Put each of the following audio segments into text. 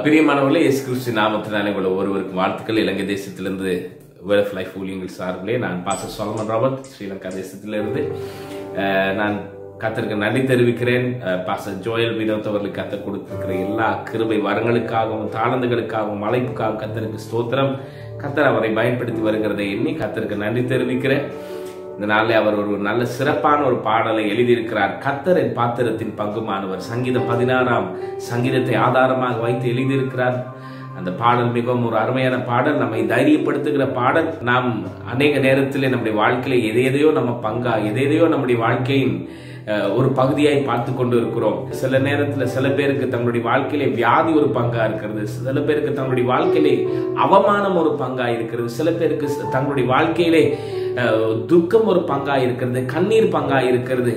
பிரியமானவர்களே இயேசு கிறிஸ்து நாமத்தினாலே உள்ள ஒருவருக்கு வாழ்த்துக்கள் இலங்கை தேசத்திலிருந்து வேர்ல்ட் ஆஃப் லைஃப் ஊழியங்கள் சார்பிலே நான் பாச சோலமன் ராபர்ட் ஸ்ரீலங்கா தேசத்திலிருந்து அஹ், நான் கத்தருக்கு நன்றி தெரிவிக்கிறேன் அஹ், பாச ஜோயல் வினோத் அவர்களுக்கு கத்தர் கொடுத்திருக்கிற எல்லா கிருபை வரங்களுக்காகவும் தாளந்துகளுக்காகவும் அழைப்புக்காகவும் கத்தருக்கு ஸ்தோத்திரம் கத்தர் அவரை பயன்படுத்தி வருகிறதை எண்ணி கத்தருக்கு நன்றி தெரிவிக்கிறேன் இந்த நாளில் அவர் ஒரு நல்ல சிறப்பான ஒரு பாடலை எழுதியிருக்கிறார் கத்தரின் பாத்திரத்தின் பங்குமானவர் சங்கீதம் பதினாறாம் சங்கீதத்தை ஆதாரமாக வைத்து எழுதியிருக்கிறார் அந்த பாடல் மிகவும் ஒரு அருமையான பாடல் நம்மை தைரியப்படுத்துகிற பாடல் நாம் அநேக நேரத்தில் நம்முடைய வாழ்க்கையில எதை எதையோ நம்ம பங்கா எதை எதையோ நம்முடைய வாழ்க்கையின் அஹ், ஒரு பகுதியாய் பார்த்து கொண்டு இருக்கிறோம் சில நேரத்தில் சில பேருக்கு தங்களுடைய வாழ்க்கையிலே வியாதி ஒரு பங்கா இருக்கிறது சில பேருக்கு தங்களுடைய வாழ்க்கையிலே அவமானம் ஒரு பங்கா இருக்கிறது சில பேருக்கு ச- தங்களுடைய வாழ்க்கையிலே அஹ், துக்கம் ஒரு பங்கா இருக்கிறது கண்ணீர் பங்கா இருக்கிறது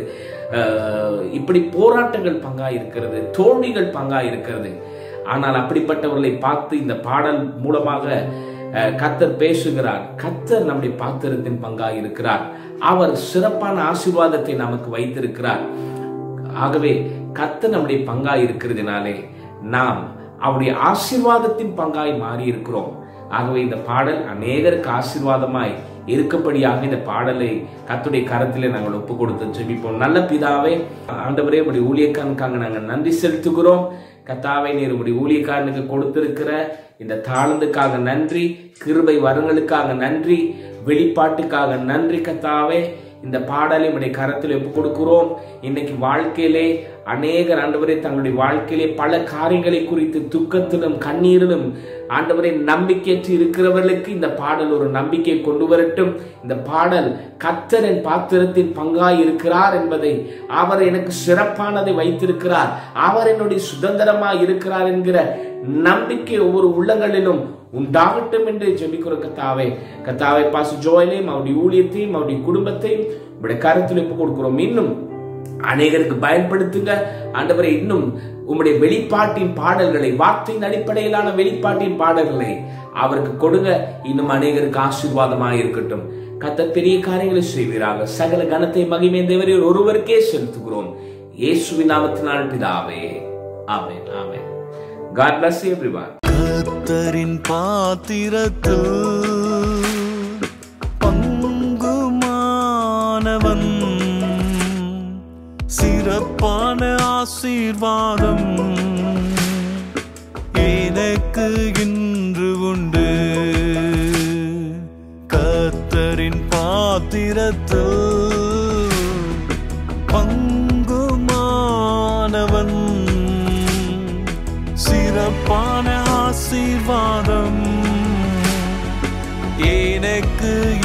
அஹ், இப்படி போராட்டங்கள் பங்கா இருக்கிறது தோல்விகள் பங்கா இருக்கிறது ஆனால் அப்படிப்பட்டவர்களை பார்த்து இந்த பாடல் மூலமாக அஹ், கர்த்தர் பேசுகிறார் கர்த்தர் நம்முடைய பாத்திரத்தின் பங்கா இருக்கிறார் அவர் சிறப்பான ஆசீர்வாதத்தை நமக்கு வைத்திருக்கிறார் ஆகவே கர்த்தர் நம்முடைய பங்காய் இருக்கிறதுனாலே நாம் அவருடைய ஆசீர்வாதத்தின் பங்காய் மாறி இருக்கிறோம் ஆகவே இந்த பாடல் அநேகருக்கு ஆசீர்வாதமாய் இருக்கப்படியாக இந்த பாடலை கத்துடைய கரத்திலே நாங்கள் ஒப்பு கொடுத்து ஜெபிப்போம் நல்ல பிதாவே ஆண்டவரே உடைய ஊழியக்காரனுக்காக நாங்கள் நன்றி செலுத்துகிறோம் கத்தாவை நீர் உடைய ஊழியக்காரனுக்கு கொடுத்திருக்கிற இந்த தாளந்துக்காக நன்றி கிருபை வரங்களுக்காக நன்றி வெளிப்பாட்டுக்காக நன்றி கத்தாவே இந்த பாடலை உடைய கரத்தில் ஒப்பு கொடுக்கிறோம் இன்னைக்கு வாழ்க்கையிலே அநேகர் ஆண்டவரே தங்களுடைய வாழ்க்கையிலே பல காரியங்களை குறித்து துக்கத்திலும் கண்ணீரிலும் ஆண்டவரை நம்பிக்கையற்று இருக்கிறவர்களுக்கு இந்த பாடல் ஒரு நம்பிக்கை கொண்டு வரட்டும் இந்த பாடல் கத்தரின் பாத்திரத்தின் பங்காய் இருக்கிறார் என்பதை அவர் எனக்கு சிறப்பானதை வைத்திருக்கிறார் அவர் என்னுடைய சுதந்திரமாய் இருக்கிறார் என்கிற நம்பிக்கை ஒவ்வொரு உள்ளங்களிலும் உண்டாகட்டும் என்று ஜெபிக்கிற கத்தாவே கத்தாவை பாசு ஜோயிலையும் அவருடைய ஊழியத்தையும் அவருடைய குடும்பத்தையும் உங்களுடைய கருத்தில் ஒப்பு கொடுக்கிறோம் இன்னும் அநேகருக்கு பயன்படுத்துங்க ஆண்டவரை இன்னும் உம்முடைய வெளிப்பாட்டின் பாடல்களை வார்த்தையின் அடிப்படையிலான வெளிப்பாட்டின் பாடல்களை அவருக்கு கொடுங்க இன்னும் அநேகருக்கு ஆசீர்வாதமாக இருக்கட்டும் கத்த பெரிய காரியங்களை செய்வீராக சகல கனத்தை மகிமை தேவரையில் ஒருவருக்கே செலுத்துகிறோம் இயேசுவின் நாமத்தினால் பிதாவே ஆமென் ஆமென் God bless you everyone. கத்தரின் பாத்திரத்தில் பங்குமானவன் சிறப்பான ஆசீர்வாதம் எனக்கு இன்று உண்டு கத்தரின் பாத்திரத்தில் பங்குமானவன் சிறப்பான ஆசீர்வாதம் எனக்கு